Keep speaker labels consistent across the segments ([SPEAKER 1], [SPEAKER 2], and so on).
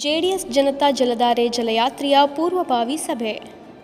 [SPEAKER 1] JDS Janata ಜಲಧಾರೆ ಜಲಯಾತ್ರೆಯ ಪೂರ್ವಭಾವಿ ಸಭೆ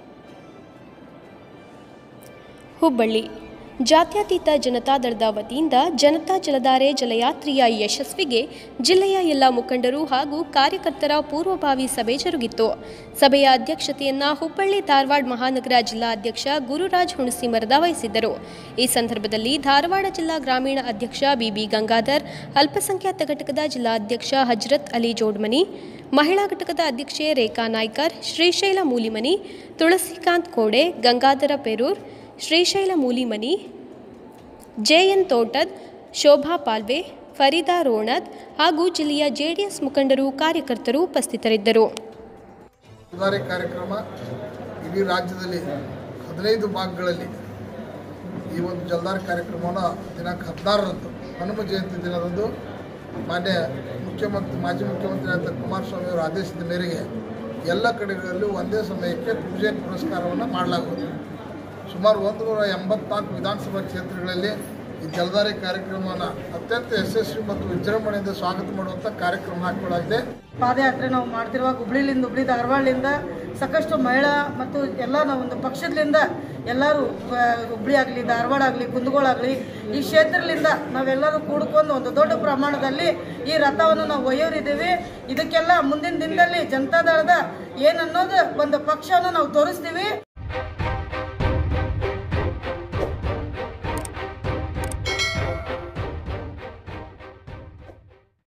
[SPEAKER 1] ಹುಬ್ಬಳ್ಳಿ ಜಾತ್ಯತೀತ ಜನತಾದಳದ ವತಿಯಿಂದ ಜನತಾ ಜಲಧಾರೆ ಜಲಯಾತ್ರೆಯ ಯಶಸ್ವಿಗೆ ಜಿಲ್ಲೆಯ ಎಲ್ಲ ಮುಖಂಡರು ಹಾಗೂ ಕಾರ್ಯಕರ್ತರ ಪೂರ್ವಭಾವಿ ಸಭೆ ಜರುಗಿತ್ತು ಸಭೆಯ ಅಧ್ಯಕ್ಷತೆಯನ್ನ ಹುಬ್ಬಳ್ಳಿ ಧಾರವಾಡ ಮಹಾನಗರ ಜಿಲ್ಲಾ ಅಧ್ಯಕ್ಷ ಗುರುರಾಜ್ ಹುಣಸಿಮರದ ವಹಿಸಿದ್ದರು ಈ ಸಂದರ್ಭದಲ್ಲಿ ಧಾರವಾಡ ಜಿಲ್ಲಾ ಗ್ರಾಮೀಣ ಅಧ್ಯಕ್ಷ ಬಿಬಿ ಗಂಗಾಧರ್ ಅಲ್ಪಸಂಖ್ಯಾತ ಘಟಕದ ಜಿಲ್ಲಾ ಅಧ್ಯಕ್ಷ ಹಜ್ರತ್ ಅಲಿ ಜೋಡ್ಮನಿ ಮಹಿಳಾ ಘಟಕದ ಅಧ್ಯಕ್ಷೆ ರೇಖಾ ನಾಯ್ಕರ್ ಶ್ರೀಶೈಲ ಮೂಲಿಮನಿ ತುಳಸಿಕಾಂತ್ ಕೋಡೆ ಗಂಗಾಧರ ಪೆರೂರ್ ಶ್ರೀಶೈಲ ಮೂಲಿಮನಿ ಜೆಎನ್ ತೋಟದ್ ಶೋಭಾ ಪಾಲ್ವೆ ಫರೀದಾ ರೋಣದ್ ಹಾಗೂ ಜಿಲ್ಲೆಯ ಜೆಡಿಎಸ್ ಮುಖಂಡರು ಕಾರ್ಯಕರ್ತರು ಉಪಸ್ಥಿತರಿದ್ದರು
[SPEAKER 2] ಸುಧಾರೆ ಕಾರ್ಯಕ್ರಮ ಇಡೀ ರಾಜ್ಯದಲ್ಲಿ ಹದಿನೈದು ಭಾಗಗಳಲ್ಲಿ ಈ ಒಂದು ಜಲ್ದಾರ್ ಕಾರ್ಯಕ್ರಮವನ್ನು ದಿನಾಂಕ ಹದಿನಾರರಂದು ಹನುಮ ಜಯಂತಿ ದಿನದಂದು ಮಾನ್ಯ ಮುಖ್ಯಮಂತ್ರಿ ಮಾಜಿ ಮುಖ್ಯಮಂತ್ರಿ ಆದ ಕುಮಾರಸ್ವಾಮಿ ಅವರ ಆದೇಶದ ಮೇರೆಗೆ ಎಲ್ಲ ಕಡೆಗಳಲ್ಲೂ ಒಂದೇ ಸಮಯಕ್ಕೆ ಪೂಜೆ ಪುರಸ್ಕಾರವನ್ನು ಮಾಡಲಾಗುವುದು ಸುಮಾರು ಒಂದು ನೂರ ಎಂಬತ್ನಾಲ್ಕು ವಿಧಾನಸಭಾ ಕ್ಷೇತ್ರಗಳಲ್ಲಿ ಈ ಜಲಧಾರೆ ಕಾರ್ಯಕ್ರಮವನ್ನು ಅತ್ಯಂತ ಯಶಸ್ವಿ ಮತ್ತು ವಿಜೃಂಭಣೆಯಿಂದ ಸ್ವಾಗತ ಮಾಡುವಂಥ ಕಾರ್ಯಕ್ರಮ ಹಾಕಿಕೊಳ್ಳಾಗಿದೆ
[SPEAKER 3] ಪಾದಯಾತ್ರೆ ನಾವು ಮಾಡ್ತಿರುವಾಗ ಹುಬ್ಳಿಲಿಂದ ಹುಬ್ಳಿ ಧಾರವಾಡಲಿಂದ ಸಾಕಷ್ಟು ಮಹಿಳಾ ಮತ್ತು ಎಲ್ಲ ನಾವು ಒಂದು ಪಕ್ಷದಿಂದ ಎಲ್ಲರೂ ಆ, ಹುಬ್ಳಿ ಆಗಲಿ ಧಾರವಾಡ ಆಗಲಿ ಕುಂದಗೋಳಾಗಲಿ ಈ ಕ್ಷೇತ್ರದಿಂದ ನಾವೆಲ್ಲರೂ ಕೂಡ್ಕೊಂಡು ಒಂದು ದೊಡ್ಡ ಪ್ರಮಾಣದಲ್ಲಿ ಈ ರಥವನ್ನು ನಾವು ಒಯ್ಯೋರಿದ್ದೀವಿ ಇದಕ್ಕೆಲ್ಲ ಮುಂದಿನ ದಿನದಲ್ಲಿ ಜನತಾದಳದ ಏನನ್ನೋದು ಒಂದು ಪಕ್ಷವನ್ನು ನಾವು ತೋರಿಸ್ತೀವಿ